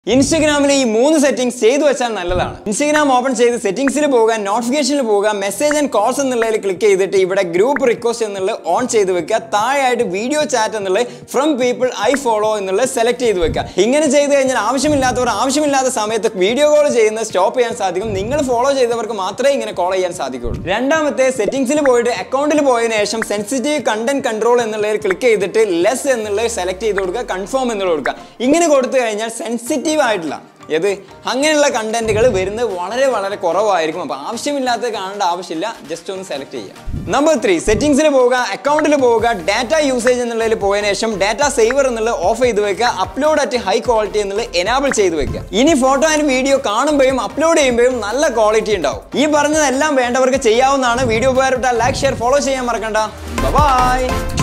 ഇൻസ്റ്റഗ്രാമിലെ ഈ മൂന്ന് സെറ്റിംഗ്സ് ചെയ്തു വെച്ചാൽ നല്ലതാണ് ഇൻസ്റ്റഗ്രാം ഓപ്പൺ ചെയ്ത് സെറ്റിംഗ്സിൽ പോകാൻ നോട്ടിഫിക്കേഷനിൽ പോകുക മെസ്സേജ് ആൻഡ് കോൾസ് എന്നുള്ളതിൽ ക്ലിക്ക് ചെയ്തിട്ട് ഇവിടെ ഗ്രൂപ്പ് റിക്വസ്റ്റ് എന്നുള്ളത് ഓൺ ചെയ്ത് വെക്കുക താഴെയായിട്ട് വീഡിയോ ചാറ്റ് എന്നുള്ളത് ഫ്രം പീപ്പിൾ ഐ ഫോളോ എന്നുള്ളത് സെലക്ട് ചെയ്ത് വെക്കുക ഇങ്ങനെ ചെയ്ത് കഴിഞ്ഞാൽ ആവശ്യമില്ലാത്തവർ ആവശ്യമില്ലാത്ത സമയത്ത് വീഡിയോ കോൾ ചെയ്യുന്നത് സ്റ്റോപ്പ് ചെയ്യാൻ സാധിക്കും നിങ്ങൾ ഫോളോ ചെയ്തവർക്ക് മാത്രമേ ഇങ്ങനെ കോൾ ചെയ്യാൻ സാധിക്കുള്ളൂ രണ്ടാമത്തെ സെറ്റിംഗ്സിൽ പോയിട്ട് അക്കൗണ്ടിൽ പോയതിനു ശേഷം സെൻസിറ്റീവ് കണ്ടന്റ് കൺട്രോൾ എന്നുള്ളതിൽ ക്ലിക്ക് ചെയ്തിട്ട് ലെസ് എന്നുള്ളത് സെലക്ട് ചെയ്ത് കൊടുക്കുക കൺഫേം എന്നുള്ളത് കൊടുക്കുക ഇങ്ങനെ കൊടുത്തു കഴിഞ്ഞാൽ സെൻസിറ്റീവ് ആയിട്ടില്ല ഏത് അങ്ങനെയുള്ള കണ്ടന്റുകൾ വരുന്നത് വളരെ വളരെ കുറവായിരിക്കും അപ്പോൾ ആവശ്യമില്ലാത്തത് കാണേണ്ട ആവശ്യമില്ല ജസ്റ്റ് ഒന്ന് സെലക്ട് ചെയ്യുക നമ്പർ ത്രീ സെറ്റിംഗ്സിൽ പോവുക അക്കൗണ്ടിൽ പോവുക ഡാറ്റ യൂസേജ് എന്നുള്ളതിൽ പോയതിനു ശേഷം ഡാറ്റ സേവർ എന്നുള്ളത് ഓഫ് ചെയ്ത് വെക്കുക അപ്ലോഡ് അറ്റ് ഹൈ ക്വാളിറ്റി എന്നുള്ളത് എനാബിൾ ചെയ്ത് വെക്കുക ഇനി ഫോട്ടോ ആൻഡ് വീഡിയോ കാണുമ്പോഴും അപ്ലോഡ് ചെയ്യുമ്പോഴും നല്ല ക്വാളിറ്റി ഉണ്ടാവും ഈ പറഞ്ഞതെല്ലാം വേണ്ടവർക്ക് ചെയ്യാവുന്നതാണ് വീഡിയോ ഉപകാരപ്പെട്ടാൽ ലൈക്ക് ഷെയർ ഫോളോ ചെയ്യാൻ മറക്കണ്ട ബൈ